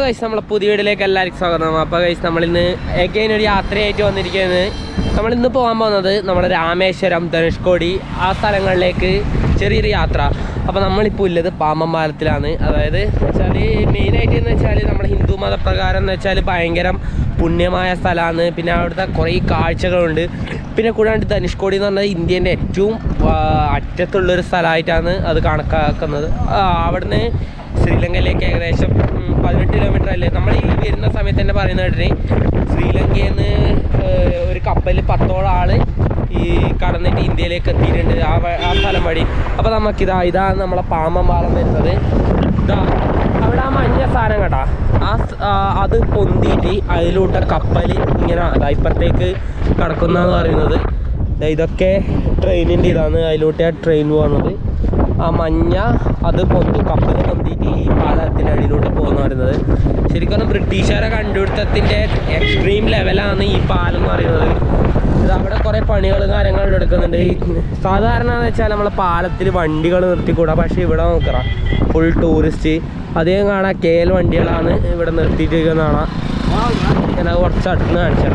Guys നമ്മളെ പുതിയ വീട്ടിലേക്ക് എല്ലാവർക്കും സ്വാഗതം അപ്പോൾ ഗൈസ് നമ്മളിന്ന് എഗൈൻ ഒരു യാത്രയായിട്ട് വന്നിരിക്കുന്നത് നമ്മളിന്ന് പോകാൻ പോകുന്നത് നമ്മുടെ രാമേശ്വരം ധനുഷ്കോടി ആ സ്ഥലങ്ങളിലേക്ക് ചെറിയൊരു യാത്ര അപ്പോൾ നമ്മളിപ്പോൾ ഉള്ളത് പാമ്പം പാലത്തിലാണ് അതായത് വെച്ചാൽ മെയിനായിട്ട് എന്ന് വെച്ചാൽ നമ്മുടെ ഹിന്ദു മതപ്രകാരം എന്ന് വെച്ചാൽ ഭയങ്കര പുണ്യമായ സ്ഥലമാണ് പിന്നെ അവിടുത്തെ കുറേ കാഴ്ചകളുണ്ട് പിന്നെ കൂടാണ്ട് ധനുഷ്കോടി എന്ന് പറഞ്ഞാൽ ഇന്ത്യൻ്റെ ഏറ്റവും ആ, അറ്റത്തുള്ളൊരു സ്ഥലമായിട്ടാണ് അത് കണക്കാക്കുന്നത് ആ, അവിടുന്ന് ശ്രീലങ്കയിലേക്ക് ഏകദേശം ഉം, പതിനെട്ട് കിലോമീറ്റർ അല്ലേ നമ്മൾ ഈ വരുന്ന സമയത്ത് തന്നെ പറയുന്ന കേട്ടിന് ശ്രീലങ്കയിൽ നിന്ന് ഒരു കപ്പലിൽ പത്തോളം ആള് ഈ കടന്നിട്ട് ഇന്ത്യയിലേക്ക് എത്തിയിട്ടുണ്ട് ആ വ- ആ സ്ഥലം വഴി അപ്പോൾ നമുക്കിതാ ഇതാണ് നമ്മളെ പാമ്പം പാലം വരുന്നത് ഇതാ അവിടെ ആ മഞ്ഞ സാധനം കേട്ടാ ആ സ്- ആ, അത് പൊന്തിയിട്ട് അതിലൂട്ട കപ്പൽ ഇങ്ങനെ അതാ ഇപ്പുറത്തേക്ക് കടക്കുന്നതെന്ന് പറയുന്നത് ദാ ഇതൊക്കെ ട്രെയിനിൻ്റെ ഇതാണ് അതിലൂട്ട് ആ ട്രെയിൻ പോകുന്നത് ആ മഞ്ഞ അത് പൊന്തു കപ്പൽ പൊന്തിയിട്ട് ഈ പാലത്തിൻ്റെ അടിയിലൂടെ പോകുന്ന പറയുന്നത് ശരിക്കും പറഞ്ഞാൽ ബ്രിട്ടീഷുകാരെ കണ്ടുപിടുത്തത്തിൻ്റെ എക്സ്ട്രീം ലെവലാണ് ഈ പാലം എന്ന് പറയുന്നത് ഇത് അവിടെ കുറേ പണികളും കാര്യങ്ങളും എടുക്കുന്നുണ്ട് ഈ സാധാരണ എന്ന് വെച്ചാൽ നമ്മളെ പാലത്തിൽ വണ്ടികൾ നിർത്തിക്കൂടാ പക്ഷേ ഇവിടെ നോക്കറ ഫുൾ ടൂറിസ്റ്റ് അധികം കാണാം കെ എൽ വണ്ടികളാണ് ഇവിടെ നിർത്തിയിട്ടിരിക്കുന്ന കാണാം ഞാൻ അത് കുറച്ച് അടുത്ത് കാണിച്ചടാം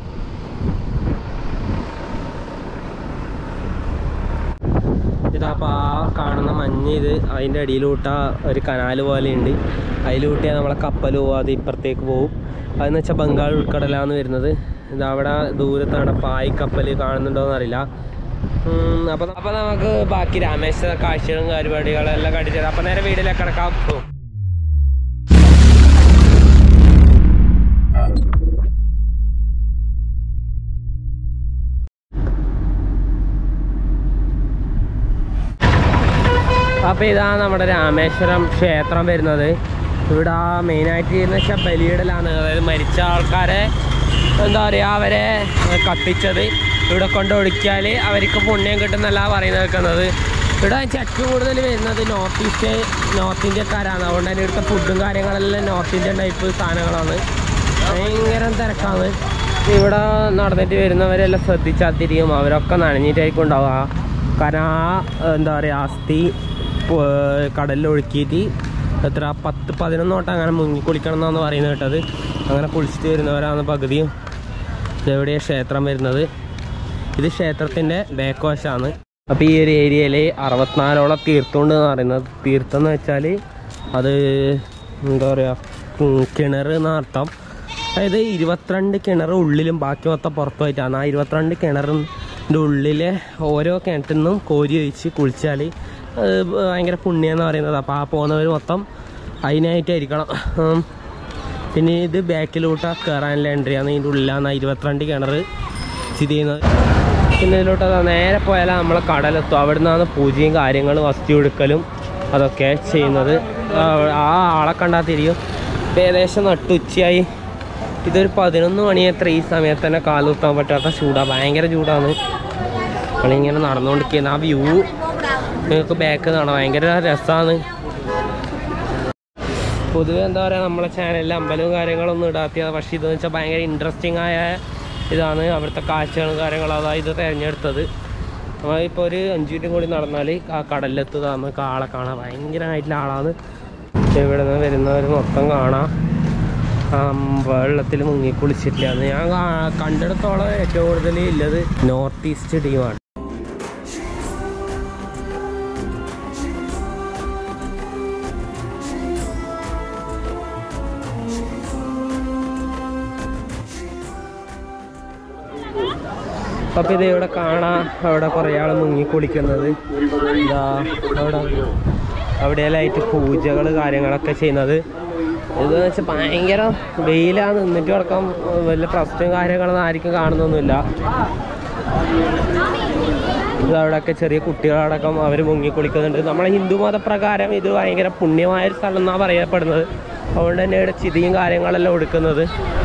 ഇതാപ്പോൾ ആ കാണുന്ന മഞ്ഞ് ഇത് അതിൻ്റെ അടിയിലൂട്ട ഒരു കനാല് പോലെയുണ്ട് അതിലൂട്ടിയാൽ നമ്മളെ കപ്പൽ പോവാതെ ഇപ്പുറത്തേക്ക് പോകും അതെന്ന് വെച്ചാൽ ബംഗാൾ ഉൾക്കടലാണ് വരുന്നത് ഇത് അവിടെ ദൂരത്താണ് പായ് കപ്പൽ കാണുന്നുണ്ടോയെന്ന് അറിയില്ല അപ്പം അപ്പം നമുക്ക് ബാക്കി രാമേശ്വര കാഴ്ചകളും പരിപാടികളും എല്ലാം കണ്ടിട്ട് തരാം അപ്പം നേരെ വീട്ടിലേക്ക് കിടക്കാം പോകും അപ്പോൾ ഇതാണ് നമ്മുടെ രാമേശ്വരം ക്ഷേത്രം വരുന്നത് ഇവിടെ മെയിനായിട്ട് എന്ന് വെച്ചാൽ ബലിയിടലാണ് അതായത് മരിച്ച ആൾക്കാരെ എന്താ പറയുക അവരെ കത്തിച്ചത് ഇവിടെ കൊണ്ട് ഒടുക്കിയാൽ അവർക്ക് പുണ്യം കിട്ടുന്നല്ല പറയുന്നത് വെക്കുന്നത് ഇവിടെ വെച്ചാൽ ഏറ്റവും കൂടുതൽ വരുന്നത് നോർത്ത് ഈസ്റ്റ് നോർത്ത് ഇന്ത്യക്കാരാണ് അതുകൊണ്ട് തന്നെ ഇവിടുത്തെ ഫുഡും കാര്യങ്ങളെല്ലാം നോർത്ത് ഇന്ത്യൻ ടൈപ്പ് സാധനങ്ങളാണ് ഭയങ്കര തിരക്കാണ് ഇവിടെ നടന്നിട്ട് വരുന്നവരെല്ലാം ശ്രദ്ധിച്ചാൽ തിരിയും അവരൊക്കെ നനഞ്ഞിട്ടായിരിക്കും ഉണ്ടാവുക കാരണം ആ എന്താ പറയുക അസ്ഥി പോ- കടലിൽ ഒഴുക്കിയിട്ട് എത്ര പത്ത് പതിനൊന്ന് തൊട്ട് അങ്ങനെ മുങ്ങി കുളിക്കണം എന്നാണ് പറയുന്നത് കേട്ടത് അങ്ങനെ കുളിച്ചിട്ട് വരുന്നവരാണ് പകുതിയും ഇതെവിടെയാണ് ക്ഷേത്രം വരുന്നത് ഇത് ക്ഷേത്രത്തിൻ്റെ ബാക്ക് വശമാണ് അപ്പോൾ ഈ ഒരു ഏരിയയിൽ അറുപത്തിനാലോളം തീർത്ഥമുണ്ട് എന്ന് പറയുന്നത് തീർത്ഥം എന്ന് വെച്ചാൽ അത് എന്താ പറയുക കിണർ എന്നർത്ഥം അതായത് ഇരുപത്തിരണ്ട് കിണർ ഉള്ളിലും ബാക്കി മൊത്തം പുറത്തുമായിട്ടാണ് ആ ഇരുപത്തിരണ്ട് കിണറിൻ്റെ ഉള്ളിലെ ഓരോ കിണറ്റിൽ നിന്നും കോരി ഒഴിച്ച് കുളിച്ചാൽ അത് ഭയങ്കര പുണ്യം എന്ന് പറയുന്നത് അപ്പോൾ ആ പോകുന്നവർ മൊത്തം അതിനായിട്ടായിരിക്കണം ഉം. പിന്നെ ഇത് ബാക്കിലോട്ട് കയറാനുള്ള എൻട്രിയാണ് ഇതിൻ്റെ ഉള്ളിലാണ് ആ ഇരുപത്തിരണ്ട് കിണർ സ്ഥിതി ചെയ്യുന്നത് പിന്നെ ഇതിലോട്ട് അതാ നേരെ പോയാൽ നമ്മളെ കടലെത്തും അവിടെ നിന്നാണ് പൂജയും കാര്യങ്ങളും വസ്തു എടുക്കലും അതൊക്കെ ചെയ്യുന്നത് ആ ആ ആളെ കണ്ടാൽ തിരിയും ഇപ്പം ഏകദേശം നട്ടുച്ചയായി ഇതൊരു പതിനൊന്ന് മണി എത്ര ഈ സമയത്ത് തന്നെ കാലുത്താൻ പറ്റാത്ത ചൂടാണ് ഭയങ്കര ചൂടാണ് നമ്മളിങ്ങനെ നടന്നുകൊണ്ടിരിക്കുന്ന ആ വ്യൂ നിങ്ങൾക്ക് ബാക്ക് കാണാം ഭയങ്കര രസമാണ് പൊതുവെ എന്താ പറയുക നമ്മളെ ചാനലിൽ അമ്പലവും കാര്യങ്ങളൊന്നും ഇടാത്തതാണ് പക്ഷേ ഇതെന്ന് വെച്ചാൽ ഭയങ്കര ഇൻട്രസ്റ്റിംഗ് ആയ ഇതാണ് അവിടുത്തെ കാഴ്ചകളും കാര്യങ്ങളും അതാണ് ഇത് തിരഞ്ഞെടുത്തത് ഇപ്പോൾ ഒരു അഞ്ച് മിനിറ്റും കൂടി നടന്നാൽ ആ കടലിലെത്തുന്നതാണ് കാളെ കാണാൻ ഭയങ്കരമായിട്ടുള്ള ആളാണ് ഇവിടെ നിന്ന് വരുന്നവർ മൊത്തം കാണാം ആ, വെള്ളത്തിൽ മുങ്ങി കുളിച്ചിട്ടില്ല ഞാൻ കാ- കണ്ടിടത്തോളം ഏറ്റവും കൂടുതൽ ഉള്ളത് നോർത്ത് ഈസ്റ്റ് ടീമാണ് അപ്പൊ ഇത് ഇവിടെ കാണാം അവിടെ കുറേ ആൾ മുങ്ങി കുളിക്കുന്നത് ഇതാ അവിടെ അവിടെയെല്ലായിട്ട് പൂജകൾ കാര്യങ്ങളൊക്കെ ചെയ്യുന്നത് ഇതെന്ന് വെച്ചാൽ ഭയങ്കര വെയിലാണ് നിന്നിട്ട് കിടക്കാൻ വലിയ പ്രശ്നവും കാര്യങ്ങളൊന്നും ആർക്കും കാണുന്നൊന്നുമില്ല ഇത് അവിടെയൊക്കെ ചെറിയ കുട്ടികളടക്കം അവർ മുങ്ങി കുളിക്കുന്നുണ്ട് നമ്മളെ ഹിന്ദു മതപ്രകാരം ഇത് ഭയങ്കര പുണ്യമായ ഒരു സ്ഥലം എന്നാണ് പറയപ്പെടുന്നത് അതുകൊണ്ട് തന്നെ ഇവിടെ ചിതിയും കാര്യങ്ങളെല്ലാം എടുക്കുന്നത്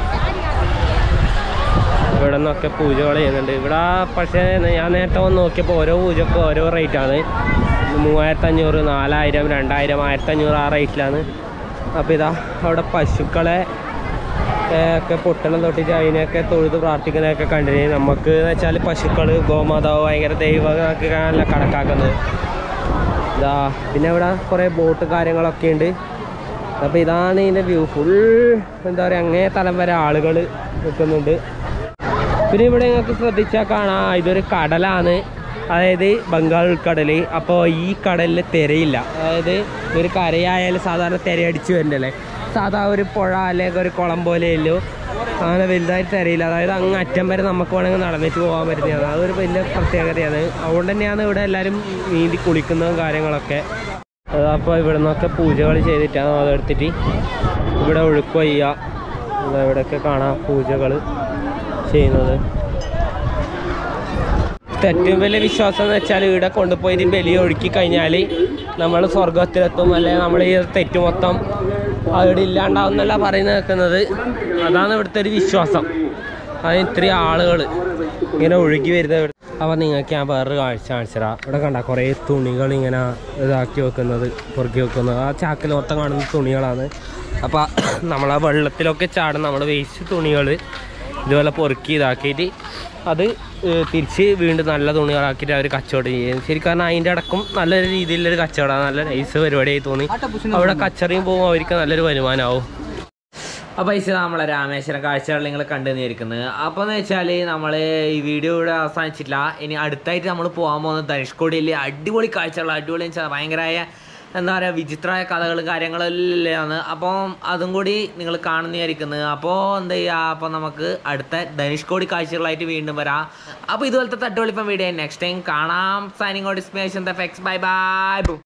ഇവിടെ നിന്നൊക്കെ പൂജകൾ ചെയ്യുന്നുണ്ട് ഇവിടെ പക്ഷേ ഞാൻ നേരത്തെ വന്ന് നോക്കിയപ്പോൾ ഓരോ പൂജക്കും ഓരോ റേറ്റാണ് മൂവായിരത്തി അഞ്ഞൂറ് നാലായിരം രണ്ടായിരം ആയിരത്തി അഞ്ഞൂറ് ആ റേറ്റിലാണ് അപ്പോൾ ഇതാ അവിടെ പശുക്കളെ ഏ, ഒക്കെ പൊട്ടണം തൊട്ടിട്ട് അതിനെയൊക്കെ തൊഴുത് പ്രാർത്ഥിക്കുന്നതൊക്കെ കണ്ടിന് നമുക്ക് എന്ന് വെച്ചാൽ പശുക്കൾ ഗോമാതാവ് ഭയങ്കര ദൈവമൊക്കെ കാണാനല്ല കണക്കാക്കുന്നത് ഇതാ പിന്നെ ഇവിടെ കുറേ ബോട്ട് കാര്യങ്ങളൊക്കെ ഉണ്ട് അപ്പോൾ ഇതാണ് ഇതിൻ്റെ വ്യൂ ഫുൾ എന്താ പറയുക അങ്ങേ തലം വരെ ആളുകൾ നിൽക്കുന്നുണ്ട് പിന്നെ ഇവിടെ നിങ്ങൾക്ക് ശ്രദ്ധിച്ചാൽ കാണാം ഇതൊരു കടലാണ് അതായത് ബംഗാൾ ഉൾക്കടൽ അപ്പോൾ ഈ കടലിൽ തിരയില്ല അതായത് ഒരു കരയായാലും സാധാരണ തിരയടിച്ച് വരുന്നല്ലേ സാധാ ഒരു പുഴ അല്ലെങ്കിൽ ഒരു കുളം പോലെയല്ലോ അങ്ങനെ വലുതായിട്ട് തിരയില്ല അതായത് അങ്ങ് അറ്റം വരെ നമുക്ക് വേണമെങ്കിൽ നടന്നിട്ട് പോകാൻ പറ്റുന്നതാണ് അതൊരു വലിയ പ്രത്യേകതയാണ് അതുകൊണ്ട് തന്നെയാണ് ഇവിടെ എല്ലാവരും നീന്തി കുളിക്കുന്നതും കാര്യങ്ങളൊക്കെ അപ്പോൾ ഇവിടെ നിന്നൊക്കെ പൂജകൾ ചെയ്തിട്ടാണ് അതെടുത്തിട്ട് ഇവിടെ ഒഴുക്ക് വയ്യ ഇവിടെയൊക്കെ കാണാം പൂജകൾ ചെയ്യുന്നത് ഏറ്റവും വലിയ വിശ്വാസം എന്ന് വെച്ചാൽ ഇവിടെ കൊണ്ടുപോയി ബലി ഒഴുക്കി കഴിഞ്ഞാൽ നമ്മൾ സ്വർഗത്തിലെത്തും അല്ലെങ്കിൽ നമ്മൾ ഈ തെറ്റ് മൊത്തം അവിടെ ഇല്ലാണ്ടാവും എന്നല്ല പറയുന്നത് നിൽക്കുന്നത് അതാണ് ഇവിടുത്തെ ഒരു വിശ്വാസം അതിന് ഇത്രയും ആളുകൾ ഇങ്ങനെ ഒഴുകി വരുന്നത് ഇവിടെ അപ്പോൾ നിങ്ങൾക്ക് ഞാൻ വേറൊരു കാഴ്ച കാണിച്ചതാ ഇവിടെ കണ്ട കുറേ തുണികൾ ഇങ്ങനെ ഇതാക്കി വെക്കുന്നത് പൊറുക്കി വെക്കുന്നത് ആ ചാക്കിൽ മൊത്തം കാണുന്ന തുണികളാണ് അപ്പോൾ നമ്മൾ ആ വെള്ളത്തിലൊക്കെ ചാടുന്ന നമ്മുടെ വേസ്റ്റ് തുണികൾ ഇതുപോലെ പൊറുക്കി ഇതാക്കിയിട്ട് അത് ഏഹ്, തിരിച്ച് വീണ്ടും നല്ല തുണികളാക്കിയിട്ട് അവർ കച്ചവടം ചെയ്യും ശരിക്കും പറഞ്ഞാൽ അതിൻ്റെ അടക്കം നല്ലൊരു രീതിയിലൊരു കച്ചവടമാണ് നല്ല നൈസ് പരിപാടിയായി തോന്നി അവിടെ കച്ചറയും പോകും അവർക്ക് നല്ലൊരു വരുമാനമാവും അപ്പോൾ പൈസ നമ്മളെ രാമേശ്വരം കാഴ്ചകൾ നിങ്ങൾ കണ്ടുവന്നിരിക്കുന്നത് അപ്പോൾ എന്ന് വെച്ചാൽ നമ്മൾ ഈ വീഡിയോ ഇവിടെ അവസാനിച്ചിട്ടില്ല ഇനി അടുത്തായിട്ട് നമ്മൾ പോകാൻ പോകുന്നത് ധനുഷ്കോടിയിൽ അടിപൊളി കാഴ്ചകൾ അടിപൊളി എന്ന് വെച്ചാൽ ഭയങ്കരമായ എന്താ പറയുക വിചിത്രമായ കഥകളും കാര്യങ്ങളെല്ലാം അപ്പം അതും കൂടി നിങ്ങൾ കാണുന്നതായിരിക്കുന്നത് അപ്പോൾ എന്താ ചെയ്യുക അപ്പോൾ നമുക്ക് അടുത്ത ധനുഷ്കോടി കാഴ്ചകളായിട്ട് വീണ്ടും വരാം അപ്പോൾ ഇതുപോലത്തെ തട്ടുപൊളിപ്പം വീഡിയോ നെക്സ്റ്റ് ടൈം കാണാം സൈനിങ് ഓഡിസ്മേഷൻ ദ ഫെക്സ് ബൈ ബൈ